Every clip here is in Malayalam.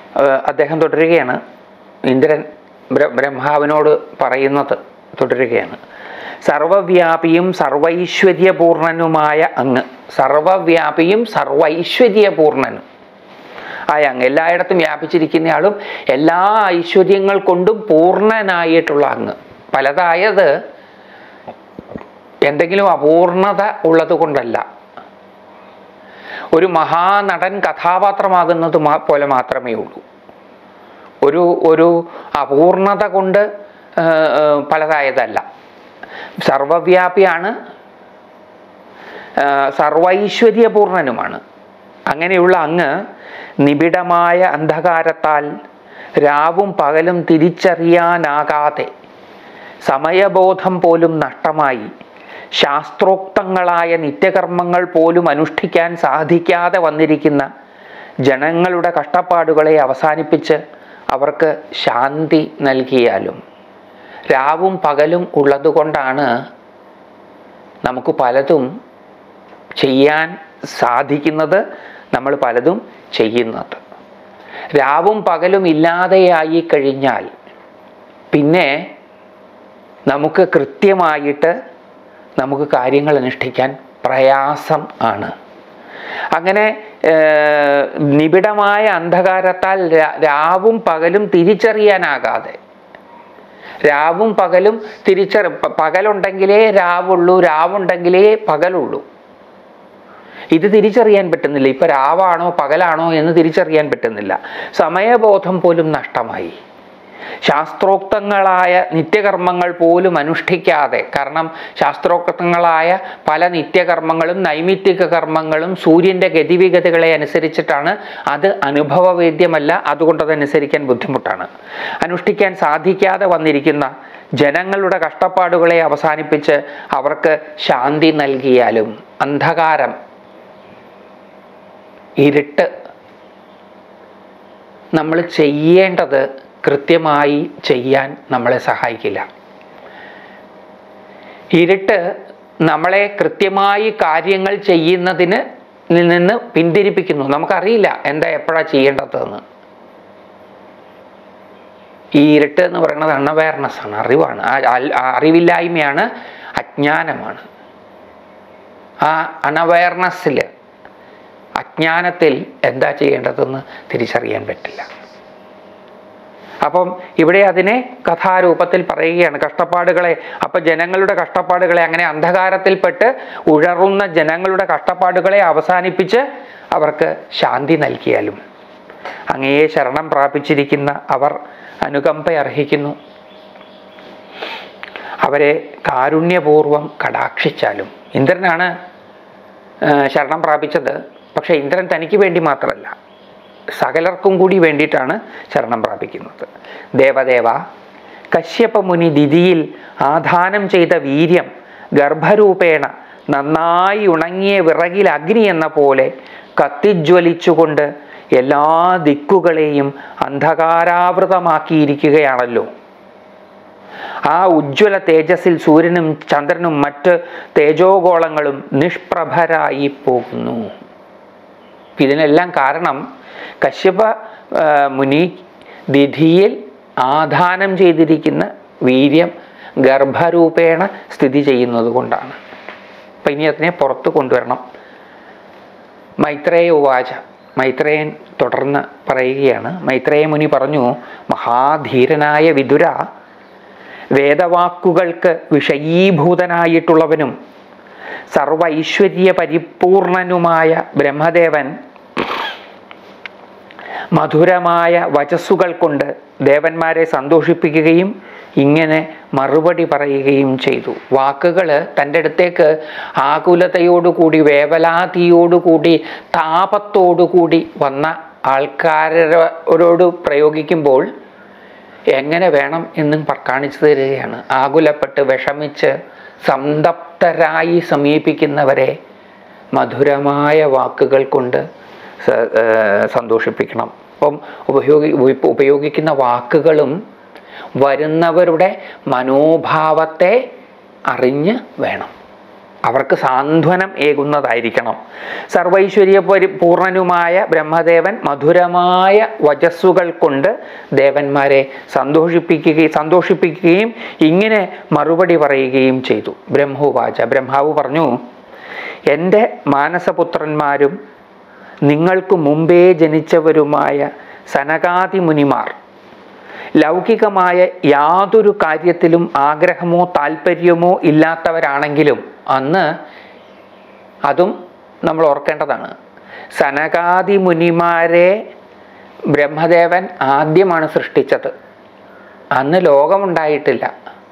ഏഹ് അദ്ദേഹം തുടരുകയാണ് ഇന്ദ്രൻ ബ്ര- ബ്രഹ്മാവിനോട് പറയുന്നത് തുടരുകയാണ് സർവവ്യാപിയും സർവൈശ്വര്യപൂർണനുമായ അങ്ങ് സർവവ്യാപിയും സർവൈശ്വര്യപൂർണനും ആയ അങ്ങ് എല്ലായിടത്തും വ്യാപിച്ചിരിക്കുന്നയാളും എല്ലാ ഐശ്വര്യങ്ങൾ കൊണ്ടും പൂർണ്ണനായിട്ടുള്ള അങ്ങ് പലതായത് എന്തെങ്കിലും അപൂർണത ഉള്ളത് കൊണ്ടല്ല ഒരു മഹാനടൻ കഥാപാത്രമാകുന്നത് മാ- പോലെ മാത്രമേ ഉള്ളൂ ഒരു ഒരു അപൂർണത കൊണ്ട് ആ, ആ, പലതായതല്ല സർവവ്യാപിയാണ് ആ, സർവൈശ്വര്യപൂർണനുമാണ് അങ്ങനെയുള്ള അങ്ങ് നിബിഡമായ അന്ധകാരത്താൽ രാവും പകലും തിരിച്ചറിയാനാകാതെ സമയബോധം പോലും നഷ്ടമായി ശാസ്ത്രോക്തങ്ങളായ നിത്യകർമ്മങ്ങൾ പോലും അനുഷ്ഠിക്കാൻ സാധിക്കാതെ വന്നിരിക്കുന്ന ജനങ്ങളുടെ കഷ്ടപ്പാടുകളെ അവസാനിപ്പിച്ച് അവർക്ക് ശാന്തി നൽകിയാലും രാവും പകലും ഉള്ളതുകൊണ്ടാണ് നമുക്ക് പലതും ചെയ്യാൻ സാധിക്കുന്നത് നമ്മൾ പലതും ചെയ്യുന്നത് രാവും പകലും ഇല്ലാതെയായി കഴിഞ്ഞാൽ പിന്നെ നമുക്ക് കൃത്യമായിട്ട് നമുക്ക് കാര്യങ്ങൾ അനുഷ്ഠിക്കാൻ പ്രയാസം ആണ് അങ്ങനെ ഏർ, നിബിഡമായ അന്ധകാരത്താൽ രാ- രാവും പകലും തിരിച്ചറിയാനാകാതെ രാവും പകലും തിരിച്ചറി പ- പകലുണ്ടെങ്കിലേ രാവുള്ളൂ രാവുണ്ടെങ്കിലേ പകലുള്ളൂ ഇത് തിരിച്ചറിയാൻ പറ്റുന്നില്ല ഇപ്പൊ രാവാണോ പകലാണോ എന്ന് തിരിച്ചറിയാൻ പറ്റുന്നില്ല സമയബോധം പോലും നഷ്ടമായി ശാസ്ത്രോക്തങ്ങളായ നിത്യകർമ്മങ്ങൾ പോലും അനുഷ്ഠിക്കാതെ കാരണം ശാസ്ത്രോക്തങ്ങളായ പല നിത്യകർമ്മങ്ങളും നൈമിത്തിക കർമ്മങ്ങളും സൂര്യൻ്റെ ഗതിവിഗതികളെ അനുസരിച്ചിട്ടാണ് അത് അനുഭവവേദ്യമല്ല അതുകൊണ്ട് അതനുസരിക്കാൻ ബുദ്ധിമുട്ടാണ് അനുഷ്ഠിക്കാൻ സാധിക്കാതെ വന്നിരിക്കുന്ന ജനങ്ങളുടെ കഷ്ടപ്പാടുകളെ അവസാനിപ്പിച്ച് അവർക്ക് ശാന്തി നൽകിയാലും അന്ധകാരം ഇരുട്ട് നമ്മൾ ചെയ്യേണ്ടത് കൃത്യമായി ചെയ്യാൻ നമ്മളെ സഹായിക്കില്ല ഇരുട്ട് നമ്മളെ കൃത്യമായി കാര്യങ്ങൾ ചെയ്യുന്നതിന് നിന്ന് പിന്തിരിപ്പിക്കുന്നു നമുക്കറിയില്ല എന്താ എപ്പോഴാ ചെയ്യേണ്ടതെന്ന് ഈ ഇരുട്ട് എന്ന് പറയുന്നത് അൺഅവയർനെസ് ആണ് അറിവാണ് ആ അൽ- ആ അറിവില്ലായ്മയാണ് അജ്ഞാനമാണ് ആ അൺഅവയർനെസ്സിൽ അജ്ഞാനത്തിൽ എന്താ ചെയ്യേണ്ടതെന്ന് തിരിച്ചറിയാൻ പറ്റില്ല അപ്പം ഇവിടെ അതിനെ കഥാരൂപത്തിൽ പറയുകയാണ് കഷ്ടപ്പാടുകളെ അപ്പം ജനങ്ങളുടെ കഷ്ടപ്പാടുകളെ അങ്ങനെ അന്ധകാരത്തിൽപ്പെട്ട് ഉഴറുന്ന ജനങ്ങളുടെ കഷ്ടപ്പാടുകളെ അവസാനിപ്പിച്ച് അവർക്ക് ശാന്തി നൽകിയാലും അങ്ങയെ ശരണം പ്രാപിച്ചിരിക്കുന്ന അവർ അനുകമ്പ അർഹിക്കുന്നു അവരെ കാരുണ്യപൂർവം കടാക്ഷിച്ചാലും ഇന്ദ്രനാണ് ആ, ശരണം പ്രാപിച്ചത് പക്ഷേ ഇന്ദ്രൻ തനിക്ക് വേണ്ടി മാത്രമല്ല സകലർക്കും കൂടി വേണ്ടിയിട്ടാണ് ശരണം പ്രാപിക്കുന്നത് ദേവദേവ കശ്യപ മുനി ദിതിയിൽ ആധാനം ചെയ്ത വീര്യം ഗർഭരൂപേണ നന്നായി ഉണങ്ങിയ വിറകിൽ അഗ്നി എന്ന പോലെ കത്തിജ്വലിച്ചുകൊണ്ട് എല്ലാ ദിക്കുകളെയും അന്ധകാരാവൃതമാക്കിയിരിക്കുകയാണല്ലോ ആ ഉജ്ജ്വല തേജസ്സിൽ സൂര്യനും ചന്ദ്രനും മറ്റ് തേജോഗോളങ്ങളും നിഷ്പ്രഭരായി പോകുന്നു ഇതിനെല്ലാം കാരണം കശ്യപ ആ, മുനി ദിധിയിൽ ആധാനം ചെയ്തിരിക്കുന്ന വീര്യം ഗർഭരൂപേണ സ്ഥിതി ചെയ്യുന്നത് കൊണ്ടാണ് അപ്പം ഇനി അതിനെ പുറത്ത് കൊണ്ടുവരണം മൈത്രേയ ഉവാച മൈത്രേയൻ തുടർന്ന് പറയുകയാണ് മൈത്രേയ മുനി പറഞ്ഞു മഹാധീരനായ വിതുര വേദവാക്കുകൾക്ക് വിഷയീഭൂതനായിട്ടുള്ളവനും സർവ ഐശ്വര്യ പരിപൂർണനുമായ ബ്രഹ്മദേവൻ മധുരമായ വചസ്സുകൾ കൊണ്ട് ദേവന്മാരെ സന്തോഷിപ്പിക്കുകയും ഇങ്ങനെ മറുപടി പറയുകയും ചെയ്തു വാക്കുകൾ തൻ്റെ അടുത്തേക്ക് ആകുലതയോടുകൂടി വേവലാതിയോടുകൂടി താപത്തോടുകൂടി വന്ന ആൾക്കാരോട് പ്രയോഗിക്കുമ്പോൾ എങ്ങനെ വേണം എന്നും പ- കാണിച്ചു തരികയാണ് ആകുലപ്പെട്ട് വിഷമിച്ച് സംതപ്തരായി സമീപിക്കുന്നവരെ മധുരമായ വാക്കുകൾ കൊണ്ട് സ- ഏർ സന്തോഷിപ്പിക്കണം അപ്പം ഉപയോഗി ഉപ- ഉപയോഗിക്കുന്ന വാക്കുകളും വരുന്നവരുടെ മനോഭാവത്തെ അറിഞ്ഞ് വേണം അവർക്ക് സാന്ത്വനം ഏകുന്നതായിരിക്കണം സർവൈശ്വര്യ പൂർണ്ണനുമായ ബ്രഹ്മദേവൻ മധുരമായ വചസ്സുകൾ കൊണ്ട് ദേവന്മാരെ സന്തോഷിപ്പിക്കുകയും സന്തോഷിപ്പിക്കുകയും ഇങ്ങനെ മറുപടി പറയുകയും ചെയ്തു ബ്രഹ്മോവാച ബ്രഹ്മാവ് പറഞ്ഞു എൻ്റെ മാനസപുത്രന്മാരും നിങ്ങൾക്ക് മുമ്പേ ജനിച്ചവരുമായ സനകാദി മുനിമാർ ലൗകികമായ യാതൊരു കാര്യത്തിലും ആഗ്രഹമോ താല്പര്യമോ ഇല്ലാത്തവരാണെങ്കിലും അന്ന് അതും നമ്മൾ ഓർക്കേണ്ടതാണ് സനകാദി മുനിമാരെ ബ്രഹ്മദേവൻ ആദ്യമാണ് സൃഷ്ടിച്ചത് അന്ന് ലോകമുണ്ടായിട്ടില്ല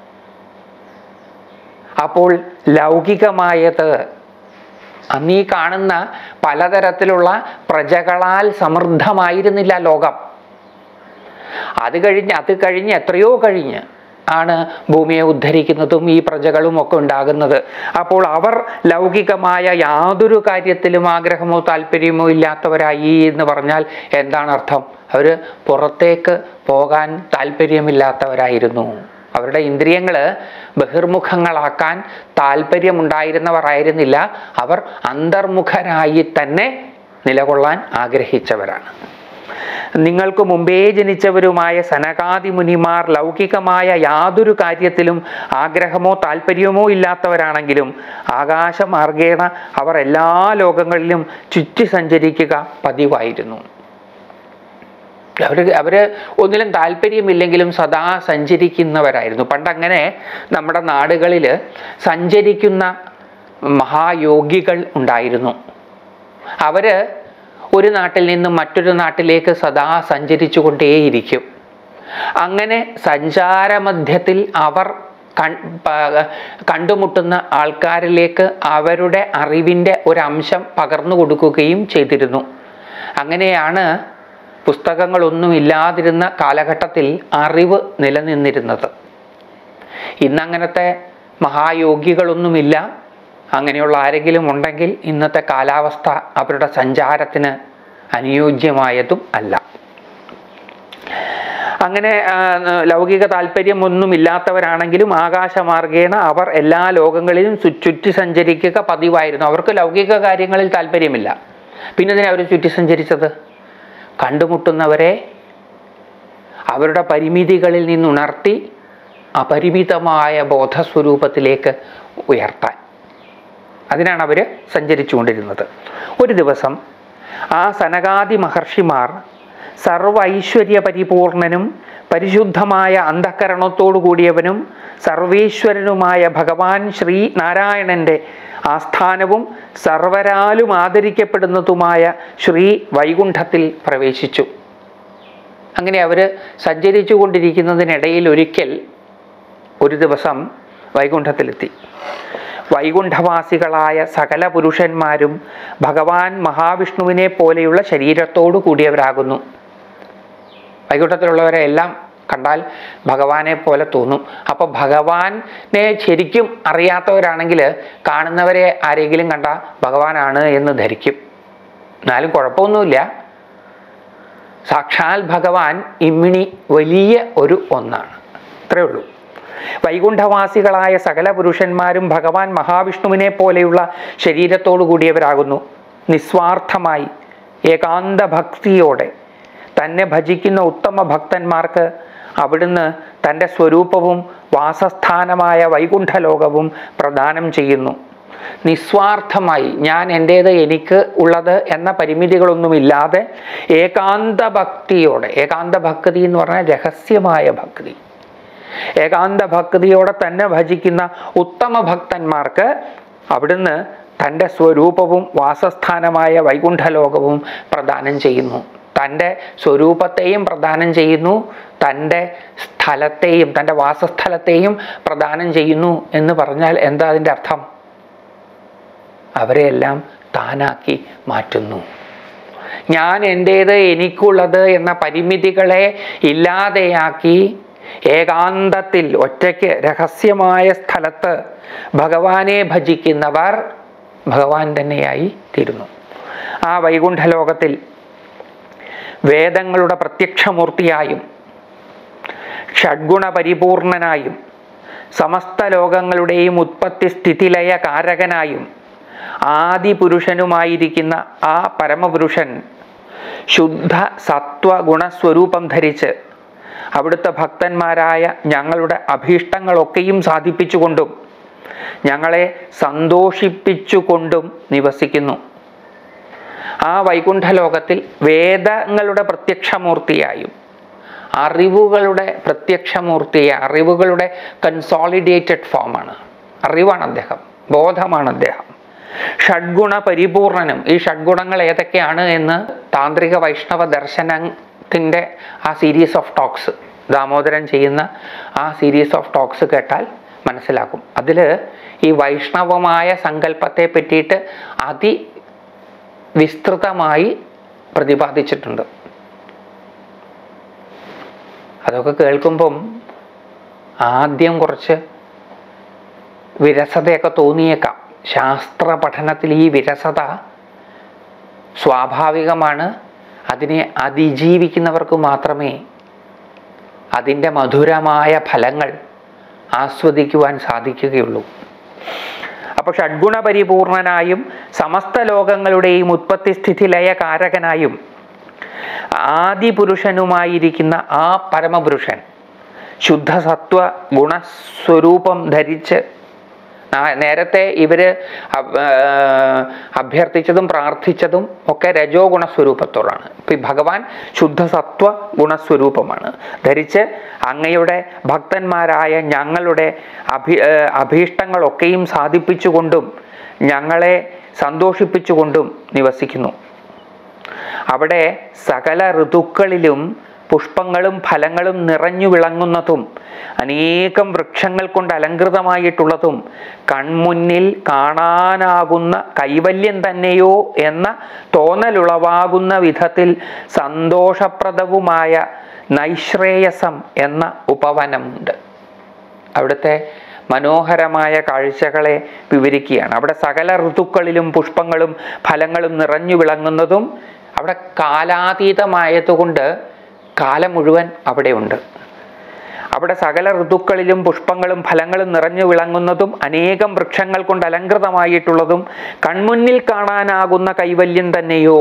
അപ്പോൾ ലൗകികമായത് അന്ന് ഈ കാണുന്ന പലതരത്തിലുള്ള പ്രജകളാൽ സമൃദ്ധമായിരുന്നില്ല ലോകം അത് കഴിഞ്ഞ് അത് കഴിഞ്ഞ് എത്രയോ കഴിഞ്ഞ് ആണ് ഭൂമിയെ ഉദ്ധരിക്കുന്നതും ഈ പ്രജകളും ഒക്കെ ഉണ്ടാകുന്നത് അപ്പോൾ അവർ ലൗകികമായ യാതൊരു കാര്യത്തിലും ആഗ്രഹമോ താല്പര്യമോ ഇല്ലാത്തവരായി എന്ന് പറഞ്ഞാൽ എന്താണ് അർത്ഥം അവർ പുറത്തേക്ക് പോകാൻ താല്പര്യമില്ലാത്തവരായിരുന്നു അവരുടെ ഇന്ദ്രിയങ്ങൾ ബഹിർമുഖങ്ങളാക്കാൻ താല്പര്യമുണ്ടായിരുന്നവർ ആയിരുന്നില്ല അവർ അന്തർമുഖരായി തന്നെ നിലകൊള്ളാൻ ആഗ്രഹിച്ചവരാണ് നിങ്ങൾക്ക് മുമ്പേ ജനിച്ചവരുമായ സനകാദി മുനിമാർ ലൗകികമായ യാതൊരു കാര്യത്തിലും ആഗ്രഹമോ താല്പര്യമോ ഇല്ലാത്തവരാണെങ്കിലും ആകാശമാർഗേണ അവർ എല്ലാ ലോകങ്ങളിലും ചുറ്റി സഞ്ചരിക്കുക പതിവായിരുന്നു അവർ അവര് ഒന്നിലും താല്പര്യമില്ലെങ്കിലും സദാ സഞ്ചരിക്കുന്നവരായിരുന്നു പണ്ടങ്ങനെ നമ്മുടെ നാടുകളിൽ സഞ്ചരിക്കുന്ന മഹായോഗികൾ ഉണ്ടായിരുന്നു അവര് ഒരു നാട്ടിൽ നിന്നും മറ്റൊരു നാട്ടിലേക്ക് സദാ സഞ്ചരിച്ചു കൊണ്ടേയിരിക്കും അങ്ങനെ സഞ്ചാരമധ്യത്തിൽ അവർ കൺ പ- കണ്ടുമുട്ടുന്ന ആൾക്കാരിലേക്ക് അവരുടെ അറിവിൻ്റെ ഒരംശം പകർന്നു കൊടുക്കുകയും ചെയ്തിരുന്നു അങ്ങനെയാണ് പുസ്തകങ്ങളൊന്നും ഇല്ലാതിരുന്ന കാലഘട്ടത്തിൽ അറിവ് നിലനിന്നിരുന്നത് ഇന്നങ്ങനത്തെ മഹായോഗികളൊന്നുമില്ല അങ്ങനെയുള്ള ആരെങ്കിലും ഉണ്ടെങ്കിൽ ഇന്നത്തെ കാലാവസ്ഥ അവരുടെ സഞ്ചാരത്തിന് അനുയോജ്യമായതും അല്ല അങ്ങനെ ആ, ലൗകിക താല്പര്യമൊന്നുമില്ലാത്തവരാണെങ്കിലും ആകാശമാർഗേണ അവർ എല്ലാ ലോകങ്ങളിലും ചു- ചുറ്റി സഞ്ചരിക്കുക പതിവായിരുന്നു അവർക്ക് ലൗകിക കാര്യങ്ങളിൽ താല്പര്യമില്ല പിന്നെ ഇതിനെ അവർ ചുറ്റി സഞ്ചരിച്ചത് കണ്ടുമുട്ടുന്നവരെ അവരുടെ പരിമിതികളിൽ നിന്നുണർത്തി അപരിമിതമായ ബോധസ്വരൂപത്തിലേക്ക് ഉയർത്താൻ അതിനാണ് അവർ സഞ്ചരിച്ചുകൊണ്ടിരുന്നത് ഒരു ദിവസം ആ സനകാദി മഹർഷിമാർ സർവ ഐശ്വര്യ പരിപൂർണനും പരിശുദ്ധമായ അന്ധക്കരണത്തോടു കൂടിയവനും സർവേശ്വരനുമായ ഭഗവാൻ ശ്രീ നാരായണന്റെ ആസ്ഥാനവും സർവരാലും ആദരിക്കപ്പെടുന്നതുമായ ശ്രീ വൈകുണ്ഠത്തിൽ പ്രവേശിച്ചു അങ്ങനെ അവർ സഞ്ചരിച്ചു കൊണ്ടിരിക്കുന്നതിനിടയിൽ ഒരിക്കൽ ഒരു ദിവസം വൈകുണ്ഠത്തിലെത്തി വൈകുണ്ഠവാസികളായ സകല പുരുഷന്മാരും ഭഗവാൻ മഹാവിഷ്ണുവിനെ പോലെയുള്ള ശരീരത്തോടു കൂടിയവരാകുന്നു വൈകുണ്ഠത്തിലുള്ളവരെ എല്ലാം കണ്ടാൽ ഭഗവാനെ പോലെ തോന്നും അപ്പോൾ ഭഗവാനെ ശരിക്കും അറിയാത്തവരാണെങ്കിൽ കാണുന്നവരെ ആരെങ്കിലും കണ്ട ഭഗവാനാണ് എന്ന് ധരിക്കും എന്നാലും കുഴപ്പമൊന്നുമില്ല സാക്ഷാൽ ഭഗവാൻ ഇമ്മിണി വലിയ ഒരു ഒന്നാണ് അത്രേ ഉള്ളൂ വൈകുണ്ഠവാസികളായ സകല പുരുഷന്മാരും ഭഗവാൻ മഹാവിഷ്ണുവിനെ പോലെയുള്ള ശരീരത്തോടു കൂടിയവരാകുന്നു നിസ്വാർത്ഥമായി ഏകാന്ത ഭക്തിയോടെ തന്നെ ഭജിക്കുന്ന ഉത്തമ ഭക്തന്മാർക്ക് അവിടുന്ന് തൻ്റെ സ്വരൂപവും വാസസ്ഥാനമായ വൈകുണ്ഠലോകവും പ്രദാനം ചെയ്യുന്നു നിസ്വാർത്ഥമായി ഞാൻ എൻ്റേത് എനിക്ക് ഉള്ളത് എന്ന പരിമിതികളൊന്നുമില്ലാതെ ഏകാന്ത ഭക്തിയോടെ ഏകാന്ത ഭക്തി എന്ന് പറഞ്ഞാൽ രഹസ്യമായ ഭക്തി ഏകാന്ത ഭക്തിയോടെ തന്നെ ഭജിക്കുന്ന ഉത്തമ ഭക്തന്മാർക്ക് അവിടുന്ന് തൻ്റെ സ്വരൂപവും വാസസ്ഥാനമായ വൈകുണ്ഠലോകവും പ്രദാനം ചെയ്യുന്നു തൻ്റെ സ്വരൂപത്തെയും പ്രദാനം ചെയ്യുന്നു തൻ്റെ സ്ഥലത്തെയും തൻ്റെ വാസസ്ഥലത്തെയും പ്രദാനം ചെയ്യുന്നു എന്ന് പറഞ്ഞാൽ എന്താ അതിൻ്റെ അർത്ഥം അവരെയെല്ലാം താനാക്കി മാറ്റുന്നു ഞാൻ എൻ്റേത് എനിക്കുള്ളത് എന്ന പരിമിതികളെ ഇല്ലാതെയാക്കി ഏകാന്തത്തിൽ ഒറ്റയ്ക്ക് രഹസ്യമായ സ്ഥലത്ത് ഭഗവാനെ ഭജിക്കുന്നവർ ഭഗവാൻ തന്നെയായി തീരുന്നു ആ വൈകുണ്ഠലോകത്തിൽ വേദങ്ങളുടെ പ്രത്യക്ഷമൂർത്തിയായും ഷഡ്ഗുണ പരിപൂർണനായും സമസ്ത ലോകങ്ങളുടെയും ഉത്പത്തി സ്ഥിതിലയ കാരകനായും ആദി പുരുഷനുമായിരിക്കുന്ന ആ പരമപുരുഷൻ ശുദ്ധ സത്വ ഗുണസ്വരൂപം ധരിച്ച് അവിടുത്തെ ഭക്തന്മാരായ ഞങ്ങളുടെ അഭീഷ്ടങ്ങളൊക്കെയും സാധിപ്പിച്ചുകൊണ്ടും ഞങ്ങളെ സന്തോഷിപ്പിച്ചുകൊണ്ടും നിവസിക്കുന്നു ആ വൈകുണ്ഠലോകത്തിൽ വേദങ്ങളുടെ പ്രത്യക്ഷമൂർത്തിയായും അറിവുകളുടെ പ്രത്യക്ഷമൂർത്തിയെ അറിവുകളുടെ കൺസോളിഡേറ്റഡ് ഫോമാണ് അറിവാണ് അദ്ദേഹം ബോധമാണ് അദ്ദേഹം ഷഡ്ഗുണ പരിപൂർണനും ഈ ഷഡ്ഗുണങ്ങൾ ഏതൊക്കെയാണ് എന്ന് താന്ത്രിക വൈഷ്ണവ ദർശനത്തിൻ്റെ ആ സീരീസ് ഓഫ് ടോക്സ് ദാമോദരൻ ചെയ്യുന്ന ആ സീരീസ് ഓഫ് ടോക്സ് കേട്ടാൽ മനസ്സിലാക്കും അതിൽ ഈ വൈഷ്ണവമായ സങ്കല്പത്തെ പറ്റിയിട്ട് അതി വിസ്തൃതമായി പ്രതിപാദിച്ചിട്ടുണ്ട് അതൊക്കെ കേൾക്കുമ്പം ആദ്യം കുറച്ച് വിരസതയൊക്കെ തോന്നിയേക്കാം ശാസ്ത്ര പഠനത്തിൽ ഈ വിരസത സ്വാഭാവികമാണ് അതിനെ അതിജീവിക്കുന്നവർക്ക് മാത്രമേ അതിൻ്റെ മധുരമായ ഫലങ്ങൾ ആസ്വദിക്കുവാൻ സാധിക്കുകയുള്ളൂ അപ്പോൾ ഷഡ്ഗുണ പരിപൂർണനായും സമസ്ത ലോകങ്ങളുടെയും ഉത്പത്തി സ്ഥിതി ലയ കാരകനായും ആദിപുരുഷനുമായിരിക്കുന്ന ആ പരമപുരുഷൻ ശുദ്ധസത്വ ഗുണസ്വരൂപം ധരിച്ച് നാ- നേരത്തെ ഇവര് അഭ്- ആ, അഭ്യർത്ഥിച്ചതും പ്രാർത്ഥിച്ചതും ഒക്കെ രജോ ഗുണസ്വരൂപത്തോടാണ് ഇപ്പൊ ഈ ഭഗവാൻ ശുദ്ധസത്വ ഗുണസ്വരൂപമാണ് ധരിച്ച് അങ്ങയുടെ ഭക്തന്മാരായ ഞങ്ങളുടെ അഭി ആ, അഭീഷ്ടങ്ങളൊക്കെയും സാധിപ്പിച്ചുകൊണ്ടും ഞങ്ങളെ സന്തോഷിപ്പിച്ചുകൊണ്ടും നിവസിക്കുന്നു അവിടെ സകല ഋതുക്കളിലും പുഷ്പങ്ങളും ഫലങ്ങളും നിറഞ്ഞു വിളങ്ങുന്നതും അനേകം വൃക്ഷങ്ങൾ കൊണ്ട് അലങ്കൃതമായിട്ടുള്ളതും കൺമുന്നിൽ കാണാനാകുന്ന കൈവല്യം തന്നെയോ എന്ന തോന്നലുളവാകുന്ന വിധത്തിൽ സന്തോഷപ്രദവുമായ നൈശ്രേയസം എന്ന ഉപവനമുണ്ട് അവിടുത്തെ മനോഹരമായ കാഴ്ചകളെ വിവരിക്കുകയാണ് അവിടെ സകല ഋതുക്കളിലും പുഷ്പങ്ങളും ഫലങ്ങളും നിറഞ്ഞു വിളങ്ങുന്നതും അവിടെ കാലാതീതമായതുകൊണ്ട് കാലം മുഴുവൻ അവിടെയുണ്ട് അവിടെ സകല ഋതുക്കളിലും പുഷ്പങ്ങളും ഫലങ്ങളും നിറഞ്ഞു വിളങ്ങുന്നതും അനേകം വൃക്ഷങ്ങൾ കൊണ്ട് അലങ്കൃതമായിട്ടുള്ളതും കൺമുന്നിൽ കാണാനാകുന്ന കൈവല്യം തന്നെയോ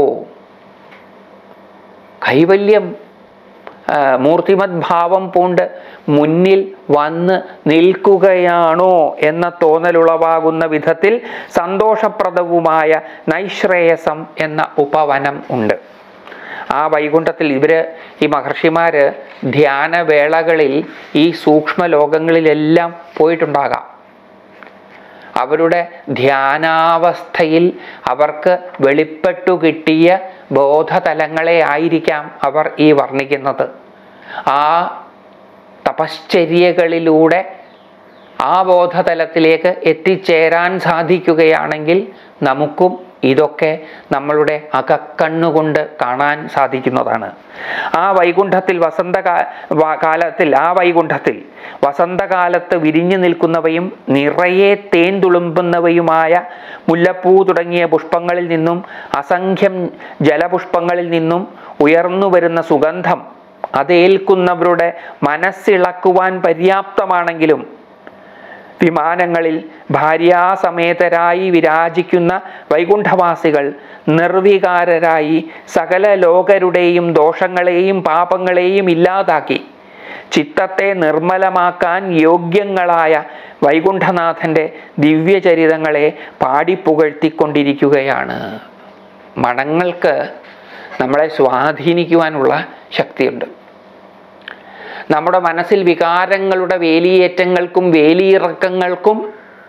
കൈവല്യം ആ, മൂർത്തിമത് ഭാവം പൂണ്ട് മുന്നിൽ വന്ന് നിൽക്കുകയാണോ എന്ന തോന്നലുളവാകുന്ന വിധത്തിൽ സന്തോഷപ്രദവുമായ നൈശ്രേയസം എന്ന ഉപവനം ഉണ്ട് ആ വൈകുണ്ഠത്തിൽ ഇവര് ഈ മഹർഷിമാര് ധ്യാനവേളകളിൽ ഈ സൂക്ഷ്മ ലോകങ്ങളിലെല്ലാം പോയിട്ടുണ്ടാകാം അവരുടെ ധ്യാനാവസ്ഥയിൽ അവർക്ക് വെളിപ്പെട്ടു കിട്ടിയ ബോധതലങ്ങളെ ആയിരിക്കാം അവർ ഈ വർണ്ണിക്കുന്നത് ആ തപശ്ചര്യകളിലൂടെ ആ ബോധതലത്തിലേക്ക് എത്തിച്ചേരാൻ സാധിക്കുകയാണെങ്കിൽ നമുക്കും ഇതൊക്കെ നമ്മളുടെ അകക്കണ്ണുകൊണ്ട് കാണാൻ സാധിക്കുന്നതാണ് ആ വൈകുണ്ഠത്തിൽ വസന്തകാ വ- കാലത്തിൽ ആ വൈകുണ്ഠത്തിൽ വസന്തകാലത്ത് വിരിഞ്ഞു നിൽക്കുന്നവയും നിറയെ തേൻ തുളുമ്പുന്നവയുമായ മുല്ലപ്പൂ തുടങ്ങിയ പുഷ്പങ്ങളിൽ നിന്നും അസംഖ്യം ജലപുഷ്പങ്ങളിൽ നിന്നും ഉയർന്നു വരുന്ന സുഗന്ധം അതേൽക്കുന്നവരുടെ മനസ്സിളക്കുവാൻ പര്യാപ്തമാണെങ്കിലും വിമാനങ്ങളിൽ ഭാര്യാസമേതരായി വിരാജിക്കുന്ന വൈകുണ്ഠവാസികൾ നിർവികാരരായി സകല ലോകരുടെയും ദോഷങ്ങളെയും പാപങ്ങളെയും ഇല്ലാതാക്കി ചിത്തത്തെ നിർമ്മലമാക്കാൻ യോഗ്യങ്ങളായ വൈകുണ്ഠനാഥൻ്റെ ദിവ്യചരിതങ്ങളെ പാടിപ്പുകഴ്ത്തിക്കൊണ്ടിരിക്കുകയാണ് മണങ്ങൾക്ക് നമ്മളെ സ്വാധീനിക്കുവാനുള്ള ശക്തിയുണ്ട് നമ്മുടെ മനസ്സിൽ വികാരങ്ങളുടെ വേലിയേറ്റങ്ങൾക്കും വേലിയിറക്കങ്ങൾക്കും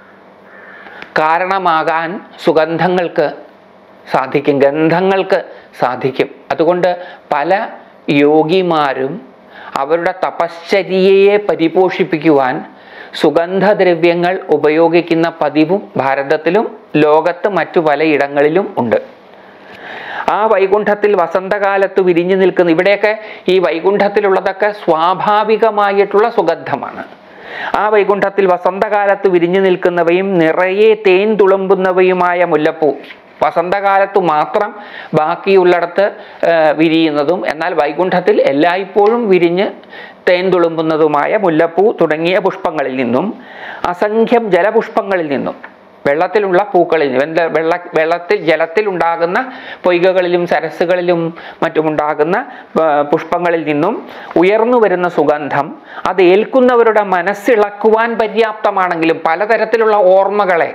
കാരണമാകാൻ സുഗന്ധങ്ങൾക്ക് സാധിക്കും ഗന്ധങ്ങൾക്ക് സാധിക്കും അതുകൊണ്ട് പല യോഗിമാരും അവരുടെ തപശ്ചര്യയെ പരിപോഷിപ്പിക്കുവാൻ സുഗന്ധദ്രവ്യങ്ങൾ ഉപയോഗിക്കുന്ന പതിവും ഭാരതത്തിലും ലോകത്ത് മറ്റു പലയിടങ്ങളിലും ഉണ്ട് ആ വൈകുണ്ഠത്തിൽ വസന്തകാലത്ത് വിരിഞ്ഞു നിൽക്കുന്ന ഇവിടെയൊക്കെ ഈ വൈകുണ്ഠത്തിലുള്ളതൊക്കെ സ്വാഭാവികമായിട്ടുള്ള സുഗന്ധമാണ് ആ വൈകുണ്ഠത്തിൽ വസന്തകാലത്ത് വിരിഞ്ഞു നിൽക്കുന്നവയും നിറയെ തേൻ തുളുമ്പുന്നവയുമായ മുല്ലപ്പൂ വസന്തകാലത്ത് മാത്രം ബാക്കിയുള്ളിടത്ത് ആ, വിരിയുന്നതും എന്നാൽ വൈകുണ്ഠത്തിൽ എല്ലായ്പ്പോഴും വിരിഞ്ഞ് തേൻ തുളുമ്പുന്നതുമായ മുല്ലപ്പൂ തുടങ്ങിയ പുഷ്പങ്ങളിൽ നിന്നും അസംഖ്യം ജലപുഷ്പങ്ങളിൽ നിന്നും വെള്ളത്തിലുള്ള പൂക്കളിൽ നിന്നും എന്താ വെള്ള വെള്ളത്തിൽ ജലത്തിൽ ഉണ്ടാകുന്ന പൊയ്കകളിലും സരസ്സുകളിലും മറ്റുമുണ്ടാകുന്ന ആ, പുഷ്പങ്ങളിൽ നിന്നും ഉയർന്നു വരുന്ന സുഗന്ധം അത് ഏൽക്കുന്നവരുടെ മനസ്സിളക്കുവാൻ പര്യാപ്തമാണെങ്കിലും പലതരത്തിലുള്ള ഓർമ്മകളെ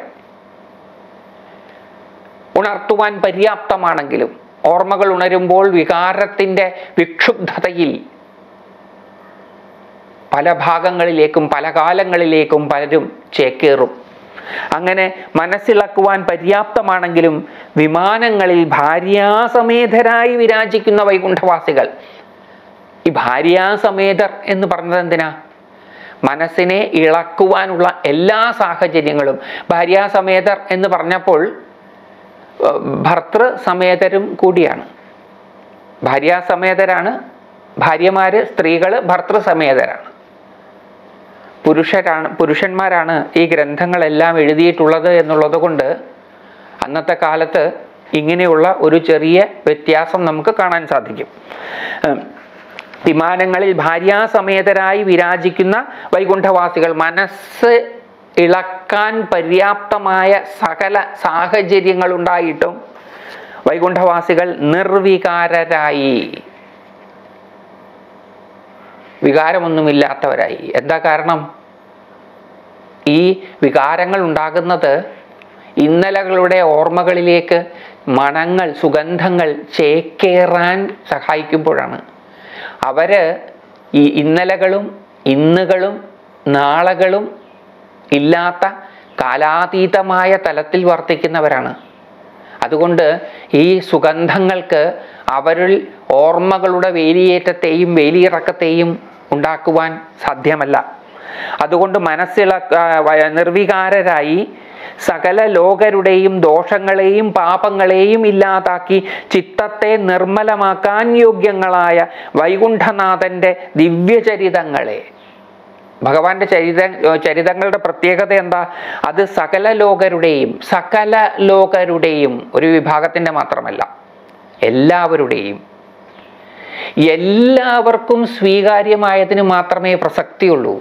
ഉണർത്തുവാൻ പര്യാപ്തമാണെങ്കിലും ഓർമ്മകൾ ഉണരുമ്പോൾ വികാരത്തിൻ്റെ വിക്ഷുബ്ധതയിൽ പല ഭാഗങ്ങളിലേക്കും പല കാലങ്ങളിലേക്കും പലരും ചേക്കേറും അങ്ങനെ മനസ്സിളക്കുവാൻ പര്യാപ്തമാണെങ്കിലും വിമാനങ്ങളിൽ ഭാര്യാസമേതരായി വിരാജിക്കുന്ന വൈകുണ്ഠവാസികൾ ഈ ഭാര്യാസമേതർ എന്ന് പറഞ്ഞത് എന്തിനാ മനസ്സിനെ ഇളക്കുവാനുള്ള എല്ലാ സാഹചര്യങ്ങളും ഭാര്യാസമേതർ എന്ന് പറഞ്ഞപ്പോൾ ഏർ, ഭർതൃ സമേതരും കൂടിയാണ് ഭാര്യാസമേതരാണ് ഭാര്യമാര് സ്ത്രീകൾ ഭർത്തൃസമേതരാണ് പുരുഷരാണ് പുരുഷന്മാരാണ് ഈ ഗ്രന്ഥങ്ങളെല്ലാം എഴുതിയിട്ടുള്ളത് എന്നുള്ളത് കൊണ്ട് അന്നത്തെ കാലത്ത് ഇങ്ങനെയുള്ള ഒരു ചെറിയ വ്യത്യാസം നമുക്ക് കാണാൻ സാധിക്കും ഉം, വിമാനങ്ങളിൽ ഭാര്യാസമേതരായി വിരാജിക്കുന്ന വൈകുണ്ഠവാസികൾ മനസ്സ് ഇളക്കാൻ പര്യാപ്തമായ സകല സാഹചര്യങ്ങളുണ്ടായിട്ടും വൈകുണ്ഠവാസികൾ നിർവികാരരായി വികാരമൊന്നുമില്ലാത്തവരായി എന്താ കാരണം ഈ വികാരങ്ങൾ ഉണ്ടാകുന്നത് ഇന്നലകളുടെ ഓർമ്മകളിലേക്ക് മണങ്ങൾ സുഗന്ധങ്ങൾ ചേക്കേറാൻ സഹായിക്കുമ്പോഴാണ് അവര് ഈ ഇന്നലകളും ഇന്നുകളും നാളകളും ഇല്ലാത്ത കാലാതീതമായ തലത്തിൽ വർത്തിക്കുന്നവരാണ് അതുകൊണ്ട് ഈ സുഗന്ധങ്ങൾക്ക് അവരിൽ ഓർമ്മകളുടെ വേലിയേറ്റത്തെയും വേലിയിറക്കത്തെയും ഉണ്ടാക്കുവാൻ സാധ്യമല്ല അതുകൊണ്ട് മനസ്സിള ആ, വ- നിർവികാരരായി സകല ലോകരുടെയും ദോഷങ്ങളെയും പാപങ്ങളെയും ഇല്ലാതാക്കി ചിത്തത്തെ നിർമ്മലമാക്കാൻ യോഗ്യങ്ങളായ വൈകുണ്ഠനാഥന്റെ ദിവ്യചരിതങ്ങളെ ഭഗവാന്റെ ചരിത ചരിതങ്ങളുടെ പ്രത്യേകത എന്താ അത് സകല ലോകരുടെയും സകല ലോകരുടെയും ഒരു വിഭാഗത്തിൻ്റെ മാത്രമല്ല എല്ലാവരുടെയും എല്ലാവർക്കും സ്വീകാര്യമായതിന് മാത്രമേ പ്രസക്തിയുള്ളൂ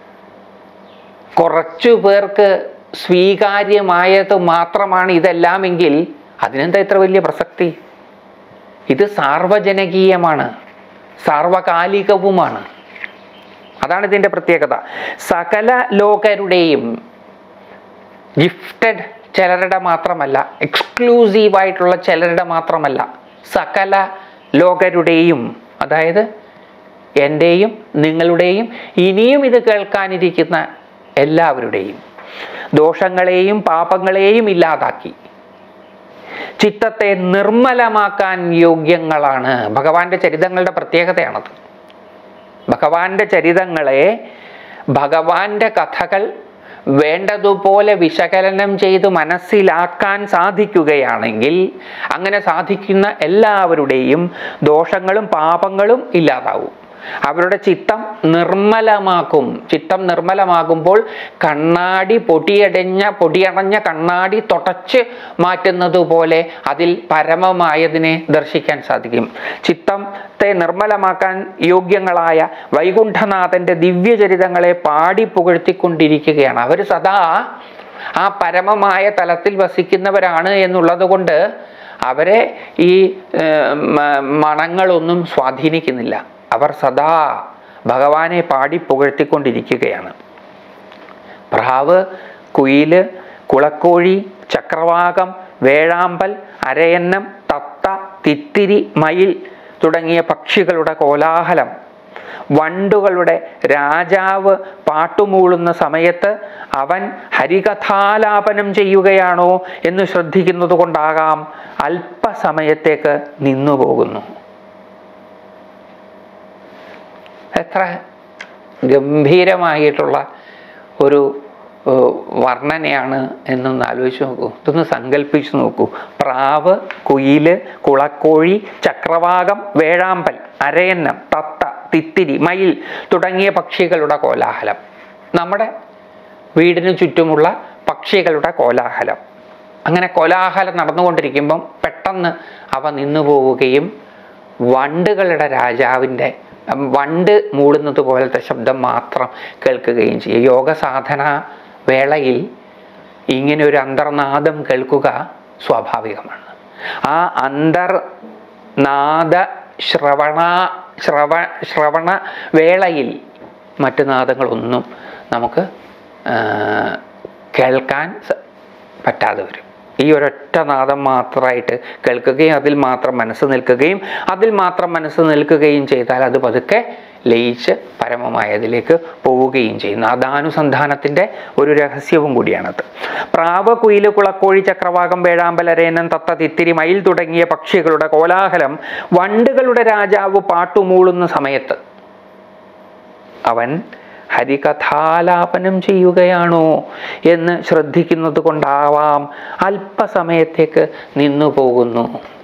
കുറച്ചു പേർക്ക് സ്വീകാര്യമായത് മാത്രമാണ് ഇതെല്ലാമെങ്കിൽ അതിനെന്താ ഇത്ര വലിയ പ്രസക്തി ഇത് സാർവജനകീയമാണ് സാർവകാലികവുമാണ് അതാണ് ഇതിൻ്റെ പ്രത്യേകത സകല ലോകരുടെയും ഗിഫ്റ്റഡ് ചിലരുടെ മാത്രമല്ല എക്സ്ക്ലൂസീവ് ആയിട്ടുള്ള ചിലരുടെ മാത്രമല്ല സകല ലോകരുടെയും അതായത് എൻ്റെയും നിങ്ങളുടെയും ഇനിയും ഇത് കേൾക്കാനിരിക്കുന്ന എല്ലാവരുടെയും ദോഷങ്ങളെയും പാപങ്ങളെയും ഇല്ലാതാക്കി ചിത്തത്തെ നിർമ്മലമാക്കാൻ യോഗ്യങ്ങളാണ് ഭഗവാന്റെ ചരിതങ്ങളുടെ പ്രത്യേകതയാണത് ഭഗവാന്റെ ചരിതങ്ങളെ ഭഗവാന്റെ കഥകൾ വേണ്ടതുപോലെ വിശകലനം ചെയ്ത് മനസ്സിലാക്കാൻ സാധിക്കുകയാണെങ്കിൽ അങ്ങനെ സാധിക്കുന്ന എല്ലാവരുടെയും ദോഷങ്ങളും പാപങ്ങളും ഇല്ലാതാവും അവരുടെ ചിത്തം നിർമ്മലമാക്കും ചിത്തം നിർമ്മലമാകുമ്പോൾ കണ്ണാടി പൊടിയടഞ്ഞ പൊടിയടഞ്ഞ കണ്ണാടി തുടച്ച് മാറ്റുന്നത് പോലെ അതിൽ പരമമായതിനെ ദർശിക്കാൻ സാധിക്കും ചിത്തത്തെ നിർമ്മലമാക്കാൻ യോഗ്യങ്ങളായ വൈകുണ്ഠനാഥന്റെ ദിവ്യചരിതങ്ങളെ പാടി പുകഴ്ത്തിക്കൊണ്ടിരിക്കുകയാണ് അവർ സദാ ആ പരമമായ തലത്തിൽ വസിക്കുന്നവരാണ് എന്നുള്ളത് കൊണ്ട് അവരെ ഈ ഏർ, മ- മണങ്ങളൊന്നും സ്വാധീനിക്കുന്നില്ല അവർ സദാ ഭഗവാനെ പാടി പുകഴ്ത്തിക്കൊണ്ടിരിക്കുകയാണ് പ്രാവ് കുയില് കുളക്കോഴി ചക്രവാകം വേഴാമ്പൽ അരയന്നം തത്ത തിത്തിരി മയിൽ തുടങ്ങിയ പക്ഷികളുടെ കോലാഹലം വണ്ടുകളുടെ രാജാവ് പാട്ടുമൂളുന്ന സമയത്ത് അവൻ ഹരികഥാലാപനം ചെയ്യുകയാണോ എന്ന് ശ്രദ്ധിക്കുന്നത് കൊണ്ടാകാം അല്പസമയത്തേക്ക് നിന്നുപോകുന്നു എത്ര ഗംഭീരമായിട്ടുള്ള ഒരു ഏർ, വർണ്ണനയാണ് എന്നൊന്ന് ആലോചിച്ച് നോക്കൂ ഇതൊന്ന് സങ്കല്പിച്ച് നോക്കൂ പ്രാവ് കുയില് കുളക്കോഴി ചക്രവാകം വേഴാമ്പൽ അരയന്നം തത്ത തിത്തിരി മയിൽ തുടങ്ങിയ പക്ഷികളുടെ കോലാഹലം നമ്മുടെ വീടിന് ചുറ്റുമുള്ള പക്ഷികളുടെ കോലാഹലം അങ്ങനെ കോലാഹലം നടന്നുകൊണ്ടിരിക്കുമ്പം പെട്ടെന്ന് അവ നിന്നു പോവുകയും വണ്ടുകളുടെ രാജാവിൻ്റെ ഉം, വണ്ട് മൂടുന്നത് പോലത്തെ ശബ്ദം മാത്രം കേൾക്കുകയും ചെയ്യും യോഗ സാധന വേളയിൽ ഇങ്ങനെ ഒരു അന്തർനാദം കേൾക്കുക സ്വാഭാവികമാണ് ആ അന്തർനാദ ശ്രവണ ശ്രവ ശ്രവണ വേളയിൽ മറ്റു നാദങ്ങളൊന്നും നമുക്ക് ആ, കേൾക്കാൻ സ- പറ്റാതെ വരും ഈ ഒരൊറ്റ നാദം മാത്രമായിട്ട് കേൾക്കുകയും അതിൽ മാത്രം മനസ്സ് നിൽക്കുകയും അതിൽ മാത്രം മനസ്സ് നിൽക്കുകയും ചെയ്താൽ അത് പതുക്കെ ലയിച്ച് പരമമായതിലേക്ക് പോവുകയും ചെയ്യും നാദാനുസന്ധാനത്തിൻ്റെ ഒരു രഹസ്യവും കൂടിയാണത് പ്രാവ് കുയില് കുളക്കോഴി ചക്രവാകം വേഴാമ്പലരേനൻ തത്ത തിത്തിരി മയിൽ തുടങ്ങിയ പക്ഷികളുടെ കോലാഹലം വണ്ടുകളുടെ രാജാവ് പാട്ടുമൂളുന്ന സമയത്ത് അവൻ ഹരികഥാലാപനം ചെയ്യുകയാണോ എന്ന് ശ്രദ്ധിക്കുന്നത് കൊണ്ടാവാം അല്പസമയത്തേക്ക് നിന്നു പോകുന്നു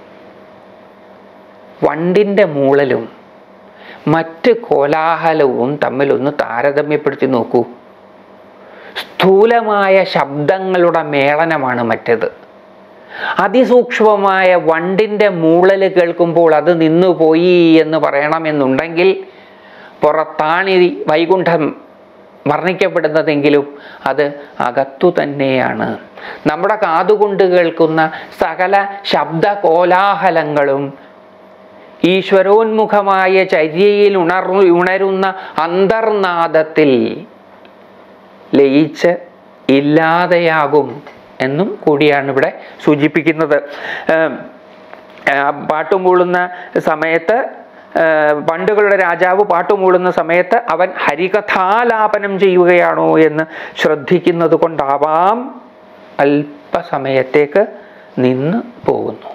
വണ്ടിൻ്റെ മൂളലും മറ്റ് കോലാഹലവും തമ്മിലൊന്ന് താരതമ്യപ്പെടുത്തി നോക്കൂ സ്ഥൂലമായ ശബ്ദങ്ങളുടെ മേളനമാണ് മറ്റേത് അതിസൂക്ഷ്മമായ വണ്ടിൻ്റെ മൂളല് കേൾക്കുമ്പോൾ അത് നിന്നുപോയി എന്ന് പറയണമെന്നുണ്ടെങ്കിൽ പുറത്താണി വൈകുണ്ഠം വർണ്ണിക്കപ്പെടുന്നതെങ്കിലും അത് അകത്തു തന്നെയാണ് നമ്മുടെ കാതുകൊണ്ട് കേൾക്കുന്ന സകല ശബ്ദ കോലാഹലങ്ങളും ഈശ്വരോന്മുഖമായ ചര്യയിൽ ഉണർ ഉണരുന്ന അന്തർനാദത്തിൽ ലയിച്ച് ഇല്ലാതെയാകും എന്നും കൂടിയാണ് ഇവിടെ സൂചിപ്പിക്കുന്നത് ഏം, ആ, പാട്ടുമൂളുന്ന സമയത്ത് ആ, പണ്ടുകളുടെ രാജാവ് പാട്ടുമൂളുന്ന സമയത്ത് അവൻ ഹരികഥാലാപനം ചെയ്യുകയാണോ എന്ന് ശ്രദ്ധിക്കുന്നത് കൊണ്ടാവാം അല്പസമയത്തേക്ക് നിന്ന് പോകുന്നു